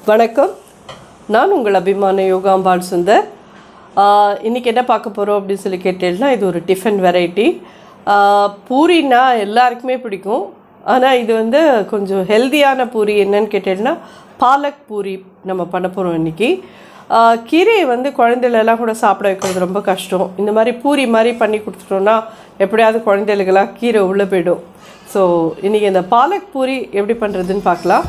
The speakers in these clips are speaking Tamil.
வணக்கம் நான் உங்கள் அபிமான யோகாம்பாள் சுந்தர் ஆஹ் இன்னைக்கு என்ன பார்க்க போகிறோம் அப்படின்னு சொல்லி கேட்டேன்னா இது ஒரு டிஃபன் வெரைட்டி பூரின்னா எல்லாருக்குமே பிடிக்கும் ஆனால் இது வந்து கொஞ்சம் ஹெல்தியான பூரி என்னன்னு கேட்டேன்னா பாலக் பூரி நம்ம பண்ண போகிறோம் இன்றைக்கி கீரையை வந்து குழந்தைகளெல்லாம் கூட சாப்பிட வைக்கிறது ரொம்ப கஷ்டம் இந்த மாதிரி பூரி மாதிரி பண்ணி கொடுத்துட்டோன்னா எப்படியாவது குழந்தைகளுக்கெல்லாம் கீரை உள்ளே போயிடும் ஸோ இன்றைக்கி இந்த பாலக் பூரி எப்படி பண்ணுறதுன்னு பார்க்கலாம்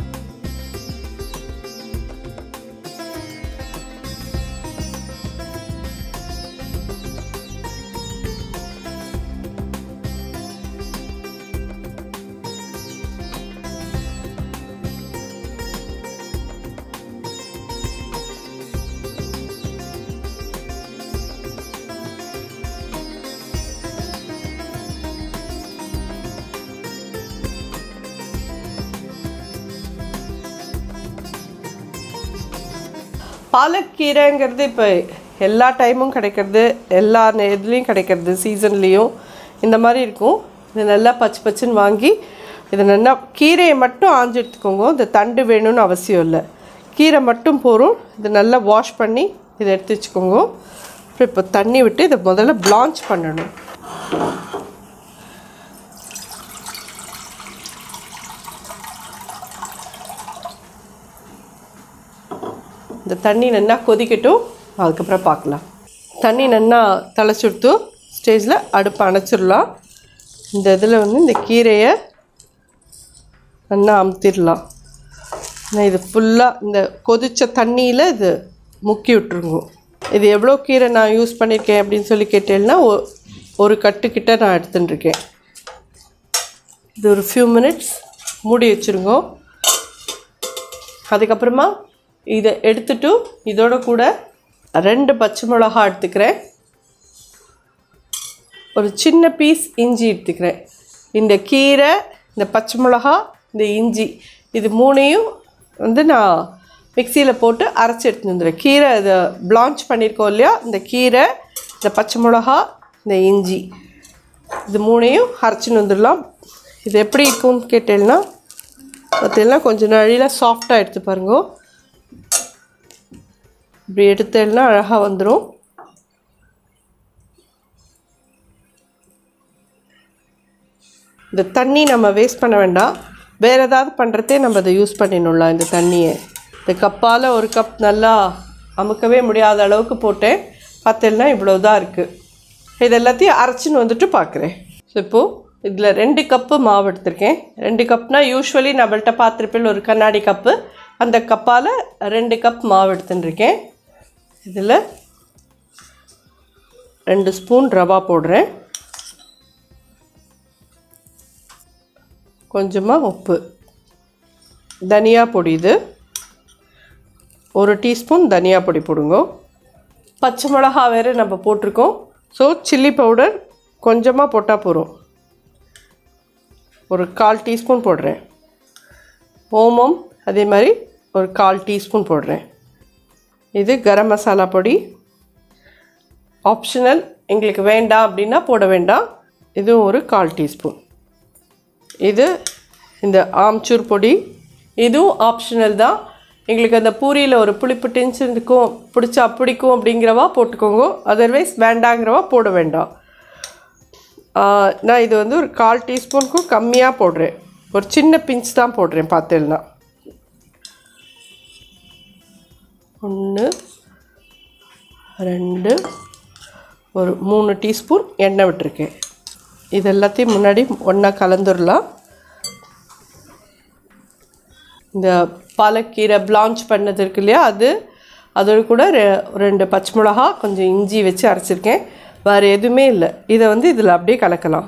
பாலக்கீரைங்கிறது இப்போ எல்லா டைமும் கிடைக்கிறது எல்லா நே- இதுலேயும் கிடைக்கிறது சீசன்லேயும் இந்த மாதிரி இருக்கும் இது நல்லா பச்சை பச்சுன்னு வாங்கி இது நல்லா கீரையை மட்டும் ஆஞ்சு எடுத்துக்கோங்க இந்த தண்டு வேணும்னு அவசியம் இல்லை கீரை மட்டும் போதும் இது நல்லா வாஷ் பண்ணி இதை எடுத்து வச்சுக்கோங்க அப்புறம் இப்போ தண்ணி விட்டு இதை முதல்ல பிளான்ச் பண்ணணும் இந்த தண்ணி நல்லா கொதிக்கட்டும் அதுக்கப்புறம் பார்க்கலாம் தண்ணி நல்லா தலைச்சுடுத்து ஸ்டேஜில் அடுப்பை அணைச்சிடலாம் இந்த இதில் வந்து இந்த கீரையை நல்லா அமுத்திடலாம் நான் இது ஃபுல்லாக இந்த கொதிச்ச தண்ணியில் இது முக்கி விட்டுருங்க இது எவ்வளோ கீரை நான் யூஸ் பண்ணியிருக்கேன் அப்படின்னு சொல்லி கேட்டேன்னா ஒ- ஒரு கட்டுக்கிட்ட நான் எடுத்துன்னு இருக்கேன் இது ஒரு ஃபியூ மினிட்ஸ் மூடி வச்சுருங்க அதுக்கப்புறமா இதை எடுத்துட்டு இதோட கூட ரெண்டு பச்சை மிளகா எடுத்துக்கிறேன் ஒரு சின்ன பீஸ் இஞ்சி எடுத்துக்கிறேன் இந்த கீரை இந்த பச்சை மிளகா இந்த இஞ்சி இது மூணையும் வந்து நான் மிக்சியில் போட்டு அரைச்சி எடுத்துன்னு வந்துடுறேன் கீரை இதை பிளான்ச் பண்ணியிருக்கோம் இல்லையா இந்த கீரை இந்த பச்சை மிளகா இந்த இஞ்சி இது மூணையும் அரைச்சின்னு வந்துடலாம் இது எப்படி இருக்கும்னு கேட்டேன்னா பார்த்தீங்கன்னா கொஞ்சம் நாழியில் சாஃப்டாக எடுத்து பாருங்க இப்படி எடுத்தேன்னா அழகாக வந்துடும் இந்த தண்ணி நம்ம வேஸ்ட் பண்ண வேண்டாம் வேறு ஏதாவது பண்ணுறதே நம்ம அதை யூஸ் பண்ணிடலாம் இந்த தண்ணியை இந்த கப்பால் ஒரு கப் நல்லா அமுக்கவே முடியாத அளவுக்கு போட்டேன் பார்த்தேன்னா இவ்வளோ தான் இருக்குது இது எல்லாத்தையும் அரைச்சின்னு வந்துட்டு பார்க்குறேன் ஸோ இப்போது இதில் ரெண்டு கப்பு மாவு எடுத்திருக்கேன் ரெண்டு கப்னால் யூஸ்வலி நம்மள்ட்ட பார்த்துருப்பேன் ஒரு கண்ணாடி கப்பு அந்த கப்பால் ரெண்டு கப் மாவு எடுத்துட்டுருக்கேன் இதில் ரெண்டு ஸ்பூன் ரவா போடுறேன் கொஞ்சமாக உப்பு தனியா பொடி இது ஒரு டீஸ்பூன் தனியா பொடி போடுங்க பச்சை மிளகா வேறு நம்ம போட்டிருக்கோம் ஸோ சில்லி பவுடர் கொஞ்சமாக போட்டால் போதும் ஒரு கால் டீஸ்பூன் போடுறேன் ஓமம் அதே மாதிரி ஒரு கால் டீஸ்பூன் போடுறேன் இது கரம் மசாலா பொடி ஆப்ஷனல் எங்களுக்கு வேண்டாம் அப்படின்னா போட வேண்டாம் இதுவும் ஒரு கால் டீஸ்பூன் இது இந்த ஆம்ச்சூர் பொடி இதுவும் ஆப்ஷனல் தான் எங்களுக்கு அந்த பூரியில் ஒரு புளிப்பு டென்ஷன் இருக்கும் பிடிச்சா பிடிக்கும் அப்படிங்கிறவா போட்டுக்கோங்க அதர்வைஸ் வேண்டாங்கிறவா போட வேண்டாம் ஆஹ், நான் இது வந்து ஒரு கால் டீஸ்பூனுக்கும் கம்மியாக போடுறேன் ஒரு சின்ன பிஞ்ச் தான் போடுறேன் பார்த்தேன்னா ஒன்று ரெண்டு ஒரு மூணு டீஸ்பூன் எண்ணெய் விட்டுருக்கேன் இது எல்லாத்தையும் முன்னாடி ஒன்றா கலந்துடலாம் இந்த பாலக்கீரை பிளான்ச் பண்ணது இருக்கு இல்லையா அது அதோட கூட ரெ- ரெண்டு பச்சை மிளகா கொஞ்சம் இஞ்சி வச்சு அரைச்சிருக்கேன் வேறு எதுவுமே இல்லை இதை வந்து இதில் அப்படியே கலக்கலாம்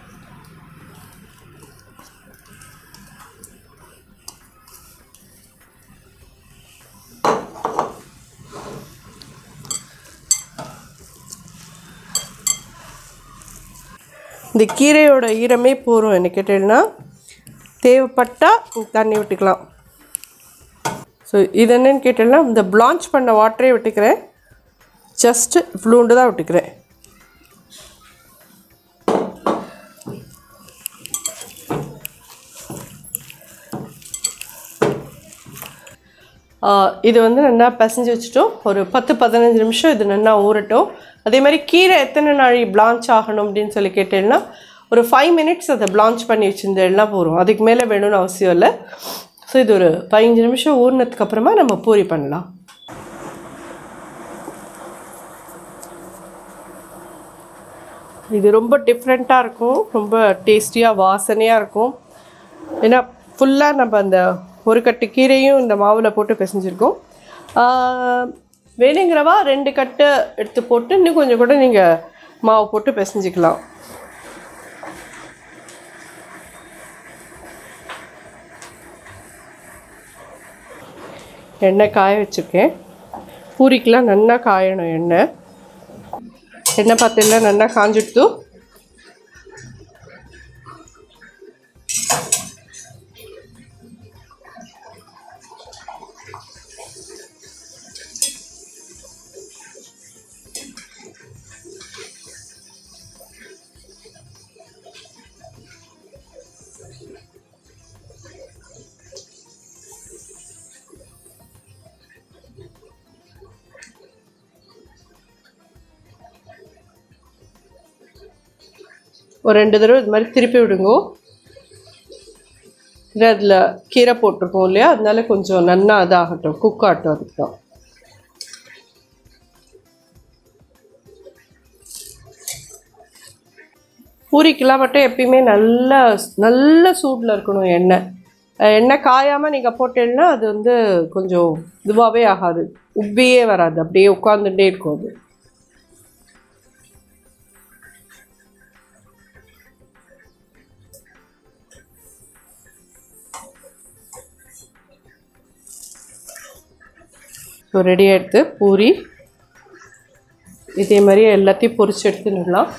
இந்த கீரையோட ஈரமே போகிறோம் என்ன கேட்டேன்னா தேவைப்பட்டால் தண்ணி விட்டுக்கலாம் ஸோ இது என்னன்னு கேட்டேன்னா இந்த பிளான்ச் பண்ண வாட்டரே விட்டுக்கிறேன் ஜஸ்ட்டு இவ்வளோண்டு தான் விட்டுக்கிறேன் ஆஹ் இது வந்து நல்லா பிசைஞ்சு வச்சுட்டோம் ஒரு பத்து பதினஞ்சு நிமிஷம் இது நல்லா ஊறட்டும் அதே மாதிரி கீரை எத்தனை நாள் பிளான்ச் ஆகணும் அப்படின்னு சொல்லி கேட்டேன்னா ஒரு ஃபைவ் மினிட்ஸ் அதை பிளான்ச் பண்ணி வச்சுருந்தேன்னா போதும் அதுக்கு மேலே வேணும்னு அவசியம் இல்லை ஸோ இது ஒரு பதினஞ்சு நிமிஷம் ஊறினதுக்கு அப்புறமா நம்ம பூரி பண்ணலாம் இது ரொம்ப டிஃப்ரெண்ட்டாக இருக்கும் ரொம்ப டேஸ்டியாக வாசனையாக இருக்கும் ஏன்னா ஃபுல்லாக நம்ம அந்த ஒரு கட்டு கீரையும் இந்த மாவில் போட்டு பிசைஞ்சிருக்கோம் ஆஹ், வேணுங்கிறவா ரெண்டு கட்டு எடுத்து போட்டு இன்னும் கொஞ்சம் கூட நீங்கள் மாவு போட்டு பிசைஞ்சிக்கலாம் எண்ணெய் காய வச்சுருக்கேன் பூரிக்கெலாம் நல்லா காயணும் எண்ணெய் எண்ணெய் பார்த்தீங்கன்னா நல்லா காஞ்சிடுத்து ஒரு ரெண்டு தடவை இது மாதிரி திருப்பி விடுங்க இல்லை அதில் கீரை போட்டிருக்கோம் இல்லையா அதனால கொஞ்சம் நன்னா இதாகட்டும் குக் ஆகட்டும் அதுக்கு தான் பூரிக்கெல்லாம் மட்டும் எப்பயுமே நல்ல நல்ல சூடில் இருக்கணும் எண்ணெய் அஹ் எண்ணெய் காயாமல் நீங்கள் போட்டீங்கன்னா அது வந்து கொஞ்சம் இதுவாகவே ஆகாது உப்பியே வராது அப்படியே உட்காந்துட்டே இருக்கும் அது ஸோ ரெடி ஆகிடுது பூரி இதே மாதிரி எல்லாத்தையும் பொரிச்சு எடுத்துடலாம்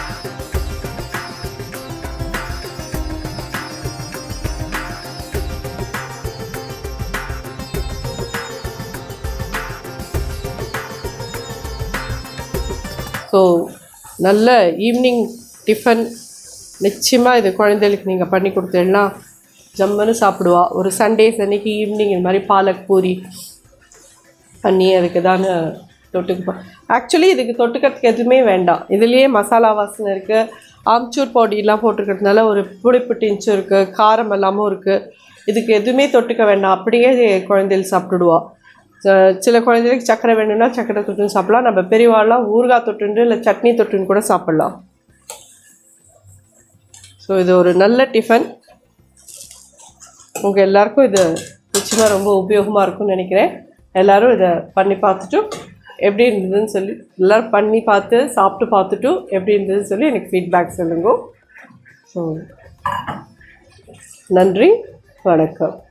ஸோ நல்ல ஈவினிங் டிஃபன் நிச்சயமாக இது குழந்தைகளுக்கு நீங்கள் பண்ணி கொடுத்தீங்கன்னா ஜம்முன்னு சாப்பிடுவா ஒரு சண்டேஸ் அன்னைக்கு ஈவினிங் இந்த மாதிரி பாலக் பூரி பண்ணி அதுக்கு தான் தொட்டுக்கு ஆக்சுவலி இதுக்கு தொட்டுக்கிறதுக்கு எதுவுமே வேண்டாம் இதுலேயே மசாலா வாசனை இருக்குது ஆம்ச்சூர் பவுடிலாம் போட்டிருக்கிறதுனால ஒரு புளிப்பு டிஞ்சும் இருக்குது காரம் எல்லாமும் இருக்குது இதுக்கு எதுவுமே தொட்டுக்க வேண்டாம் அப்படியே குழந்தைகள் சாப்பிட்டுடுவா ச- சில குழந்தைகளுக்கு சக்கரை வேணும்னா சக்கரை தொட்டுன்னு சாப்பிடலாம் நம்ம பெரியவாள்லாம் ஊறுகாய் தொட்டுண்டு இல்லை சட்னி தொட்டுன்னு கூட சாப்பிட்லாம் ஸோ இது ஒரு நல்ல டிஃபன் உங்கள் எல்லாருக்கும் இது நிச்சயமாக ரொம்ப உபயோகமாக இருக்கும்னு நினைக்கிறேன் எல்லாரும் இதை பண்ணி பார்த்துட்டு எப்படி இருந்ததுன்னு சொல்லி எல்லோரும் பண்ணி பார்த்து சாப்பிட்டு பார்த்துட்டு எப்படி இருந்ததுன்னு சொல்லி எனக்கு ஃபீட்பேக் சொல்லுங்க ஸோ நன்றி வணக்கம்